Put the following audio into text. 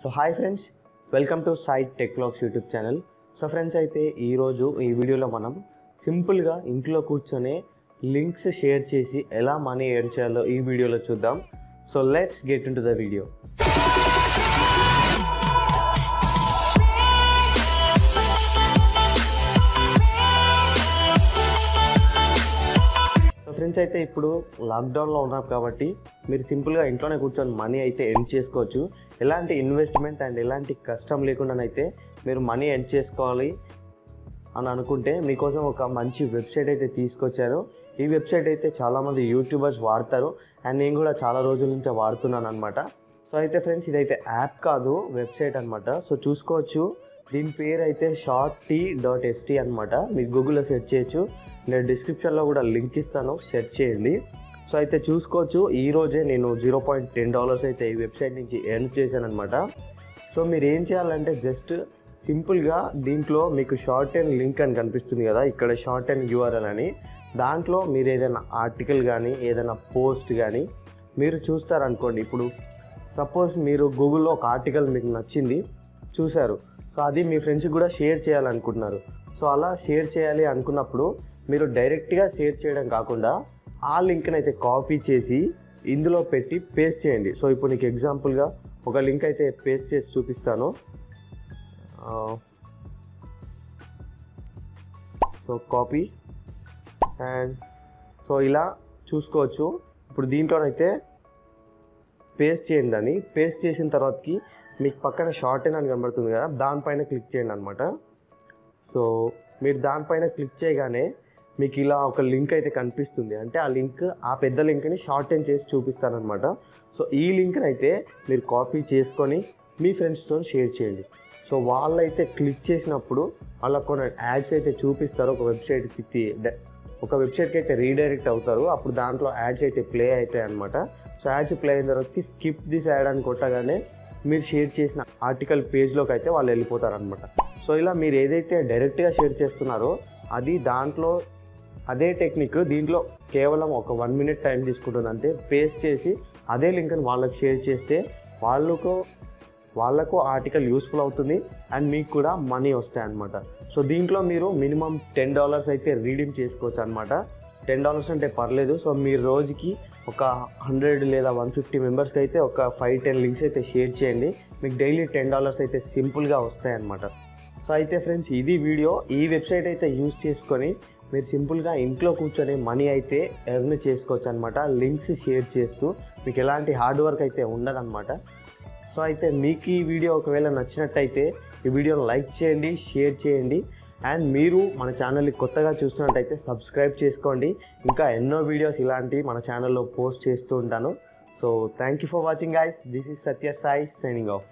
so hi friends welcome to site టెక్లాక్స్ YouTube channel so friends అయితే ఈరోజు ఈ వీడియోలో మనం సింపుల్గా ఇంట్లో కూర్చొనే లింక్స్ షేర్ చేసి ఎలా మనీ ఎర్న్ చేయాలో ఈ వీడియోలో చూద్దాం so let's get into the video so friends అయితే ఇప్పుడు లాక్డౌన్లో ఉన్నారు కాబట్టి మీరు సింపుల్గా ఇంట్లోనే కూర్చొని మనీ అయితే ఎర్న్ చేసుకోవచ్చు ఎలాంటి ఇన్వెస్ట్మెంట్ అండ్ ఎలాంటి కష్టం లేకుండానైతే మీరు మనీ ఎర్న్ చేసుకోవాలి అని అనుకుంటే మీకోసం ఒక మంచి వెబ్సైట్ అయితే తీసుకొచ్చారు ఈ వెబ్సైట్ అయితే చాలామంది యూట్యూబర్స్ వాడతారు అండ్ నేను కూడా చాలా రోజుల నుంచి వాడుతున్నాను అనమాట సో అయితే ఫ్రెండ్స్ ఇదైతే యాప్ కాదు వెబ్సైట్ అనమాట సో చూసుకోవచ్చు దీని పేరు అయితే షార్ట్ టీ డాట్ ఎస్టీ అనమాట మీరు గూగుల్లో సెర్చ్ చేయొచ్చు నేను డిస్క్రిప్షన్లో కూడా లింక్ ఇస్తాను సెర్చ్ చేయండి సో అయితే చూసుకోవచ్చు ఈ రోజే నేను జీరో పాయింట్ టెన్ డాలర్స్ అయితే ఈ వెబ్సైట్ నుంచి ఎర్న్ చేశాను అనమాట సో మీరు ఏం చేయాలంటే జస్ట్ సింపుల్గా దీంట్లో మీకు షార్ట్ అండ్ లింక్ అని కనిపిస్తుంది కదా ఇక్కడ షార్ట్ అండ్ యూఆర్ఎల్ అని దాంట్లో మీరు ఏదైనా ఆర్టికల్ కానీ ఏదైనా పోస్ట్ కానీ మీరు చూస్తారనుకోండి ఇప్పుడు సపోజ్ మీరు గూగుల్లో ఒక ఆర్టికల్ మీకు నచ్చింది చూశారు సో అది మీ ఫ్రెండ్స్కి కూడా షేర్ చేయాలనుకుంటున్నారు సో అలా షేర్ చేయాలి అనుకున్నప్పుడు మీరు డైరెక్ట్గా షేర్ చేయడం కాకుండా ఆ లింక్ని అయితే కాపీ చేసి ఇందులో పెట్టి పేస్ట్ చేయండి సో ఇప్పుడు నీకు ఎగ్జాంపుల్గా ఒక లింక్ అయితే పేస్ట్ చేసి చూపిస్తాను సో కాపీ అండ్ సో ఇలా చూసుకోవచ్చు ఇప్పుడు దీంట్లోనైతే పేస్ట్ చేయండి అని పేస్ట్ చేసిన తర్వాతకి మీకు పక్కన షార్ట్ అని కనబడుతుంది కదా దానిపైన క్లిక్ చేయండి అనమాట సో మీరు దానిపైన క్లిక్ చేయగానే మీకు ఇలా ఒక లింక్ అయితే కనిపిస్తుంది అంటే ఆ లింక్ ఆ పెద్ద లింక్ని షార్ట్ అండ్ చేసి చూపిస్తారనమాట సో ఈ లింక్ని అయితే మీరు కాపీ చేసుకొని మీ ఫ్రెండ్స్తో షేర్ చేయండి సో వాళ్ళైతే క్లిక్ చేసినప్పుడు అలా కొన్ని యాడ్స్ అయితే చూపిస్తారు ఒక వెబ్సైట్కి ఒక వెబ్సైట్కి అయితే రీడైరెక్ట్ అవుతారు అప్పుడు దాంట్లో యాడ్స్ అయితే ప్లే అవుతాయి అనమాట సో యాడ్స్ ప్లే అయిన తర్వాత స్కిప్ దిస్ యాడ్ అని కొట్టగానే మీరు షేర్ చేసిన ఆర్టికల్ పేజ్లోకి అయితే వాళ్ళు వెళ్ళిపోతారు అనమాట సో ఇలా మీరు ఏదైతే డైరెక్ట్గా షేర్ చేస్తున్నారో అది దాంట్లో అదే టెక్నిక్ దీంట్లో కేవలం ఒక వన్ మినిట్ టైం తీసుకుంటుంది అంతే పేస్ట్ చేసి అదే లింక్ని వాళ్ళకి షేర్ చేస్తే వాళ్ళకు వాళ్ళకు ఆర్టికల్ యూస్ఫుల్ అవుతుంది అండ్ మీకు కూడా మనీ వస్తాయి అనమాట సో దీంట్లో మీరు మినిమం టెన్ డాలర్స్ అయితే రీడీమ్ చేసుకోవచ్చు అనమాట టెన్ డాలర్స్ అంటే పర్లేదు సో మీరు రోజుకి ఒక హండ్రెడ్ లేదా వన్ ఫిఫ్టీ మెంబర్స్కి అయితే ఒక ఫైవ్ టెన్ లింక్స్ అయితే షేర్ చేయండి మీకు డైలీ టెన్ డాలర్స్ అయితే సింపుల్గా వస్తాయి అనమాట సో అయితే ఫ్రెండ్స్ ఇది వీడియో ఈ వెబ్సైట్ అయితే యూజ్ చేసుకొని మీరు సింపుల్గా ఇంట్లో కూర్చొని మనీ అయితే ఎర్న్ చేసుకోవచ్చు అనమాట లింక్స్ షేర్ చేస్తూ మీకు ఎలాంటి హార్డ్ వర్క్ అయితే ఉండదన్నమాట సో అయితే మీకు ఈ వీడియో ఒకవేళ నచ్చినట్టయితే ఈ వీడియోని లైక్ చేయండి షేర్ చేయండి అండ్ మీరు మన ఛానల్ని కొత్తగా చూస్తున్నట్టయితే సబ్స్క్రైబ్ చేసుకోండి ఇంకా ఎన్నో వీడియోస్ ఇలాంటివి మన ఛానల్లో పోస్ట్ చేస్తూ ఉంటాను so thank you for watching guys this is Satya Sai signing of